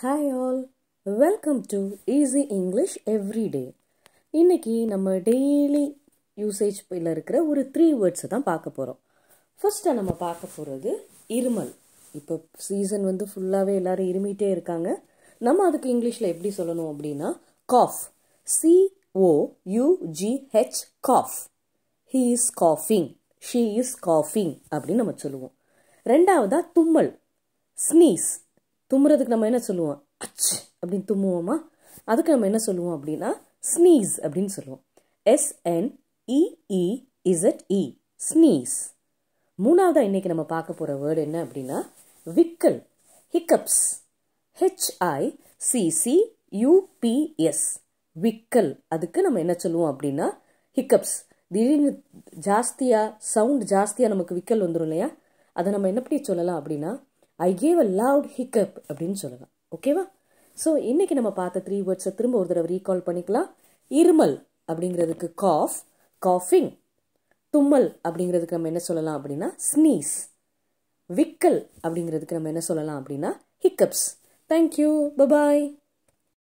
hi all welcome to easy English every day இன்னைக்கு நம்ம daily usage இருக்கிற ஒரு த்ரீ வேர்ட்ஸை தான் பார்க்க போகிறோம் ஃபர்ஸ்ட்டாக நம்ம பார்க்க போகிறது இருமல் இப்போ சீசன் வந்து ஃபுல்லாகவே எல்லாரும் இருமிட்டே இருக்காங்க நம்ம அதுக்கு இங்கிலீஷில் எப்படி சொல்லணும் அப்படின்னா cough C O யூஜிஹெச் cough he is காஃபிங் she is காஃபிங் அப்படின்னு நம்ம சொல்லுவோம் ரெண்டாவதா தும்மல் ஸ்னீஸ் தும்முறதுக்கு நம்ம என்ன சொல்லுவோம் அச் அப்படின்னு தும்முவோமா அதுக்கு நம்ம என்ன சொல்லுவோம் அப்படின்னா ஸ்னீஸ் அப்படின்னு சொல்லுவோம் S N E E Z E sneeze மூணாவதா இன்னைக்கு நம்ம பார்க்க போற வேர்டு என்ன அப்படின்னா விக்கல் ஹிக்கப்ஸ் ஹெச்ஐ சிசி யூபிஎஸ் விக்கல் அதுக்கு நம்ம என்ன சொல்லுவோம் அப்படின்னா ஹிக்கப்ஸ் திடீர்னு ஜாஸ்தியா சவுண்ட் ஜாஸ்தியா நமக்கு விக்கல் வந்துடும் இல்லையா அதை நம்ம என்ன எப்படி சொல்லலாம் அப்படின்னா I gave a loud hiccup அப்படின்னு சொல்லலாம் ஓகேவா ஸோ இன்னைக்கு நம்ம பார்த்த த்ரீ வேர்ட்ஸை திரும்ப ஒரு தடவை ரீகால் பண்ணிக்கலாம் இருமல் அப்படிங்கிறதுக்கு காஃப் காஃபிங் தும்மல் அப்படிங்கிறதுக்கு நம்ம என்ன சொல்லலாம் அப்படின்னா ஸ்னீஸ் விக்கல் அப்படிங்கிறதுக்கு நம்ம என்ன சொல்லலாம் அப்படின்னா ஹிக்கப்ஸ் தேங்க்யூ பபாய்